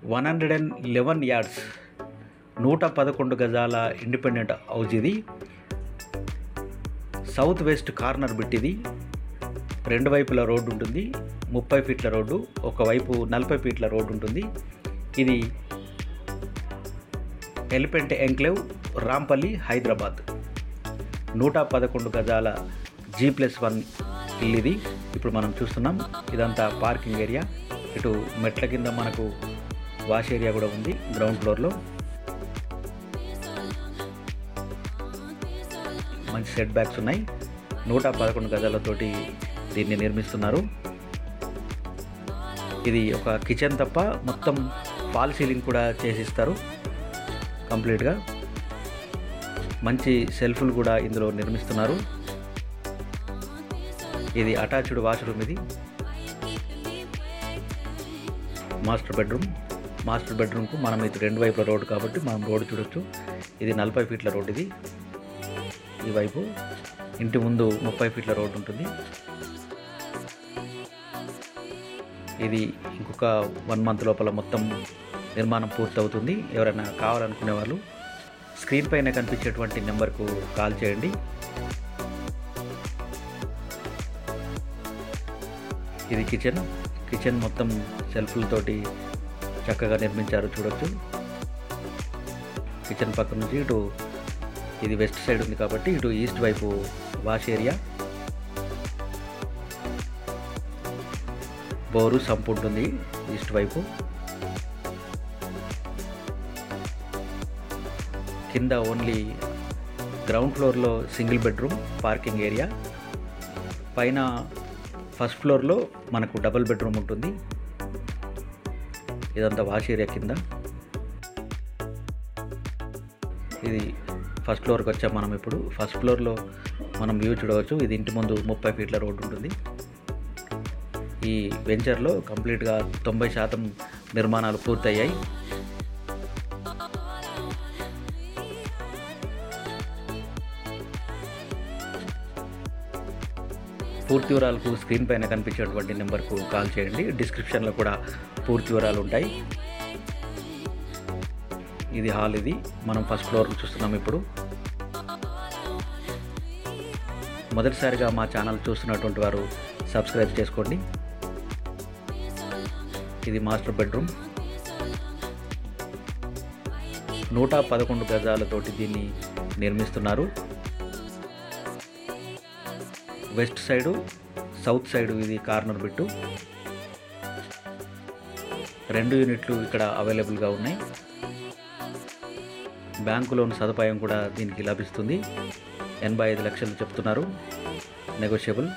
one hundred and eleven yards నూట పదకొండు గజాల ఇండిపెండెంట్ హౌస్ ఇది సౌత్ వెస్ట్ కార్నర్ బిట్ ఇది రెండు వైపుల రోడ్డు ఉంటుంది ముప్పై ఫీట్ల రోడ్డు ఒకవైపు నలభై ఫీట్ల రోడ్డు ఉంటుంది ఇది ఎలిఫెంట్ ఎంక్లేవ్ రాంపల్లి హైదరాబాద్ నూట పదకొండు గజాల జీ ప్లస్ వన్ ఇల్లు ఇది ఇప్పుడు మనం చూస్తున్నాం ఇదంతా పార్కింగ్ ఏరియా ఇటు మెట్ల కింద మనకు వాష్ ఏరియా కూడా ఉంది గ్రౌండ్ ఫ్లోర్లో మంచి సెట్ బ్యాక్స్ ఉన్నాయి నూట పదకొండు గజాలతోటి దీన్ని నిర్మిస్తున్నారు ఇది ఒక కిచెన్ తప్ప మొత్తం ఫాల్ సీలింగ్ కూడా చేసిస్తారు కంప్లీట్గా మంచి సెల్ఫ్లు కూడా ఇందులో నిర్మిస్తున్నారు ఇది అటాచ్డ్ వాష్రూమ్ ఇది మాస్టర్ బెడ్రూమ్ మాస్టర్ బెడ్రూమ్కు మనం ఇది రెండు వైపుల రోడ్డు కాబట్టి మనం రోడ్డు చూడొచ్చు ఇది నలభై ఫీట్ల రోడ్ ఇది ఈ వైపు ఇంటి ముందు ముప్పై ఫీట్ల రోడ్డు ఉంటుంది ఇది ఇంకొక వన్ మంత్ లోపల మొత్తం నిర్మాణం పూర్తవుతుంది ఎవరైనా కావాలనుకునే వాళ్ళు స్క్రీన్ పైన కనిపించేటువంటి నెంబర్కు కాల్ చేయండి ఇది కిచెన్ కిచెన్ మొత్తం సెల్ఫ్లతోటి చక్కగా నిర్మించారు చూడొచ్చు కిచెన్ పక్క నుంచి ఇటు ఇది వెస్ట్ సైడ్ ఉంది కాబట్టి ఇటు ఈస్ట్ వైపు వాష్ ఏరియా బోరు సంపు ఉంటుంది ఈస్ట్ వైపు కింద ఓన్లీ గ్రౌండ్ ఫ్లోర్లో సింగిల్ బెడ్రూమ్ పార్కింగ్ ఏరియా పైన ఫస్ట్ ఫ్లోర్లో మనకు డబుల్ బెడ్రూమ్ ఉంటుంది ఇదంతా వాష్ ఏరియా కింద ఇది ఫస్ట్ ఫ్లోర్కి వచ్చాం మనం ఇప్పుడు ఫస్ట్ ఫ్లోర్లో మనం వ్యూ చూడవచ్చు ఇది ఇంటి ముందు ముప్పై ఫీట్ల రోడ్డు ఉంటుంది ఈ వెంచర్లో కంప్లీట్గా తొంభై శాతం నిర్మాణాలు పూర్తయ్యాయి పూర్తి వివరాలకు స్క్రీన్ పైన కనిపించేటువంటి నెంబర్కు కాల్ చేయండి డిస్క్రిప్షన్లో కూడా పూర్తి వివరాలు ఉంటాయి ఇది హాల్ ఇది మనం ఫస్ట్ ఫ్లోర్ చూస్తున్నాం ఇప్పుడు మొదటిసారిగా మా ఛానల్ చూస్తున్నటువంటి వారు సబ్స్క్రైబ్ చేసుకోండి ఇది మాస్టర్ బెడ్రూమ్ నూట పదకొండు గజాలతోటి దీన్ని నిర్మిస్తున్నారు వెస్ట్ సైడు సౌత్ సైడు ఇది కార్నర్ బిట్టు రెండు యూనిట్లు ఇక్కడ అవైలబుల్గా ఉన్నాయి బ్యాంకు లోన్ సదుపాయం కూడా దీనికి లభిస్తుంది ఎనభై ఐదు లక్షలు చెప్తున్నారు నెగోషియబుల్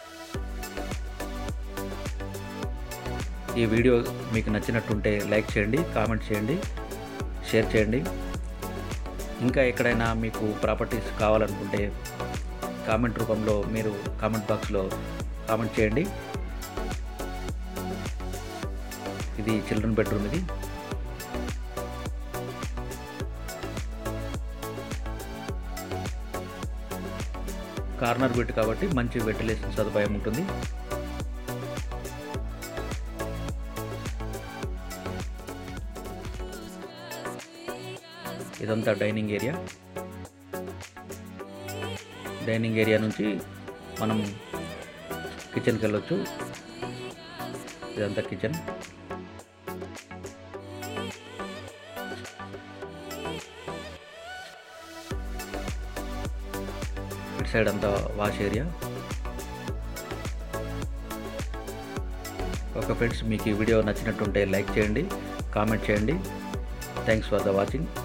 ఈ వీడియో మీకు నచ్చినట్టుంటే లైక్ చేయండి కామెంట్ చేయండి షేర్ చేయండి ఇంకా ఎక్కడైనా మీకు ప్రాపర్టీస్ కావాలనుకుంటే కామెంట్ రూపంలో మీరు కామెంట్ బాక్స్లో కామెంట్ చేయండి ఇది చిల్డ్రన్ బెడ్రూమ్ ఇది కార్నర్ బెడ్ కాబట్టి మంచి వెంటిలేషన్ సదుపాయం ఉంటుంది ఇదంతా డైనింగ్ ఏరియా డైనింగ్ ఏరియా నుంచి మనం కిచెన్కి వెళ్ళొచ్చు ఇదంతా కిచెన్ ఇటు సైడ్ అంతా వాష్ ఏరియా ఒక ఫ్రెండ్స్ మీకు ఈ వీడియో నచ్చినట్టుంటే లైక్ చేయండి కామెంట్ చేయండి థ్యాంక్స్ ఫర్ ద వాచింగ్